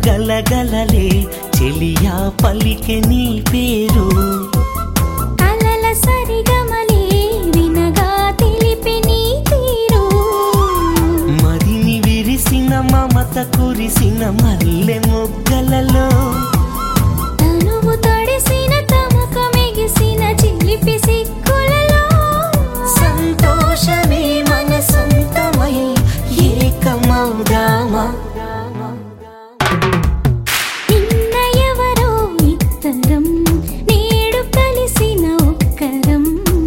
గలగలలే చెలియా పలికె నీ పేరు అలల సరిగమలే వినగా తెలిపి నీ తీరు మదిని విరిసిన మమత కురిసిన మల్లె మొగ్గలలో తనువు తడిసిన తముక మెగిసిన చిలిపి సిక్కులలో సంతోషమే మన సొంతమై ఏకమౌదామా నిన్న ఎవరో ఇద్దరం నేడు కలిసిన ఒక్కరం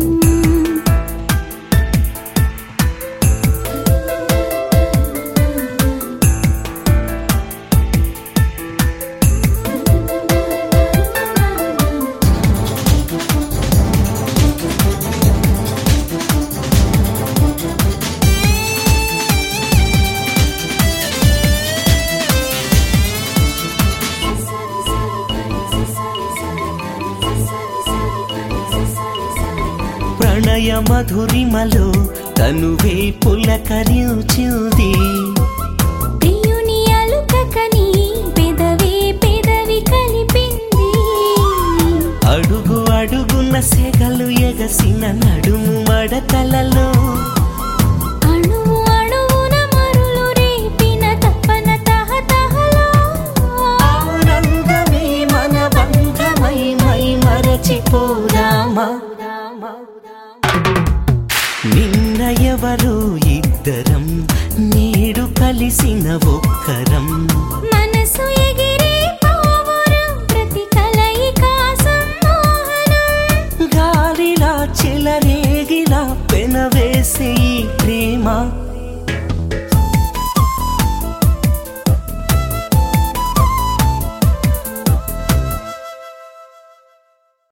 ప్రణయ మధురిమలో తనువే పులకరించుది ప్రియుని అలుకకని పెదవే పెదవి కలిపింది అడుగు అడుగున సెగలు ఎగసిన నడుము మడతలలో అణువు అణువున మరులు రేపిన తపన తహతహలో ఆనందమే మన బంధమై మై మరచిపోదామా నిన్న ఎవరు ఇద్దరం నేడు కలిసిన ఒక్కరం మనసు ఎగిరే పావురం ప్రతి కలయిక సమ్మోహనం గాలిలా చెలరేగిలా పెనవేసే ఈ ప్రేమ